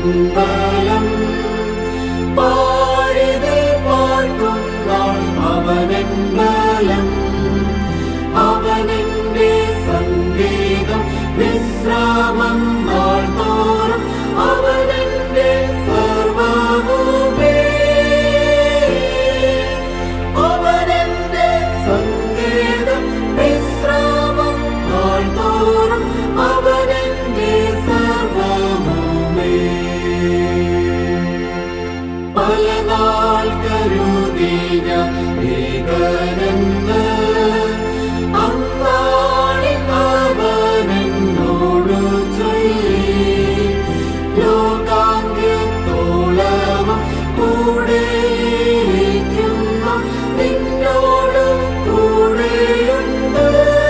അവനെൻബലം പാഴിത് പാർക്കും നാൾ അവനെൻബലം അവനെന്റെ സംഗീതം വിശ്രാമം നാൾ തോറും അവനെന്റെ സർവവുമേ അവനെന്റെ സംഗീതം വിശ്രാമം നാൾ തോറും അവനെന്റെ സർവവുമേ പല നാൾ കരുതി ഞാൻ ഏകനെന്ന് അന്നാളിൽ അവനെന്നോട് ചൊല്ലി ലോകാന്ത്യത്തോളവും കൂടെയിരിക്കുന്ന നിന്നോട് കൂടെയുണ്ട്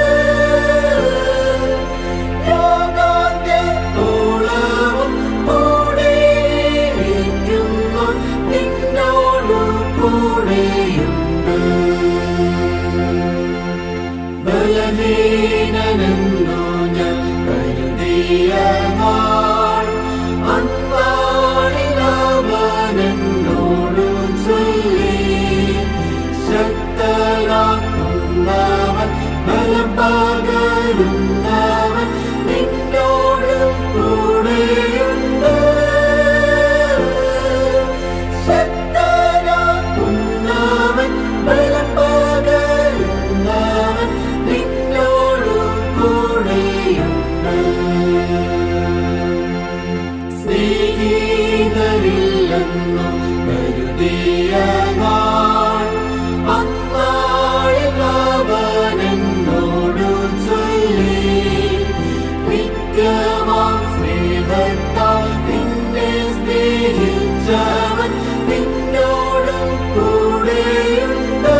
ലോകാന്ത്യത്തോളവും കൂടെയിരിക്കുന്ന നിന്നോട് കൂടെയുണ്ട് ബലഹീനനെന്നു ഞാൻ കരുതിയ നാൾ അന്നാളിൽ അവനെന്നോട് ചൊല്ലി ശക്തനാക്കുന്നവൻ ബലം പകരുന്നവൻ നിന്നോട് കൂടെയുണ്ട് ശക്തനാക്കുന്നവൻ ബലം പകരുന്നവൻ നിന്നോട് കൂടെയുണ്ട് സ്നേഹിതരില്ലെന്നു കരുതിയ നാൾ അന്നാളിൽ അവനെന്നോട് ചൊല്ലി നിത്യമാം സ്നേഹത്താൽ നിന്നെ സ്നേഹിച്ചവൻ നിന്നോട് കൂടെയുണ്ട്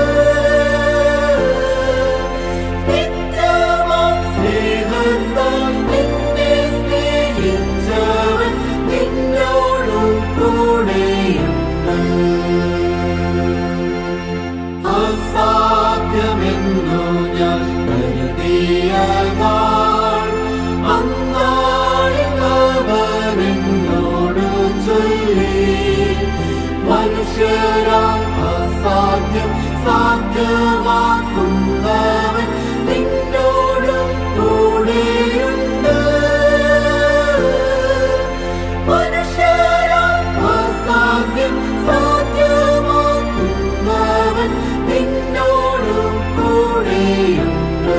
നിത്യമാം സ്നേഹത്താൽ നിന്നെ സ്നേഹിച്ചവൻ നിന്നോട് കൂടെയുണ്ട് അസാധ്യമെന്നു ഞാൻ കരുതിയ നാൾ അന്നാളിൽ അവനെന്നോട് ചൊല്ലി മനുഷ്യരാ അസാധ്യം സാധ്യമാക്കുന്നവൻ നിന്നോട് കൂടെയുണ്ട് മനുഷ്യരാ അസാധ്യം സാധ്യമാക്കുന്നവൻ നിന്നോട് കൂടെയുണ്ട്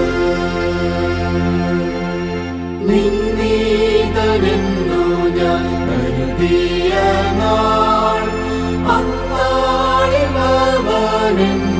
നിന്നീതനെന്നു ഞാൻ കരുതിയ നാൾ അന്നാളിൽ അവനെന്നോട്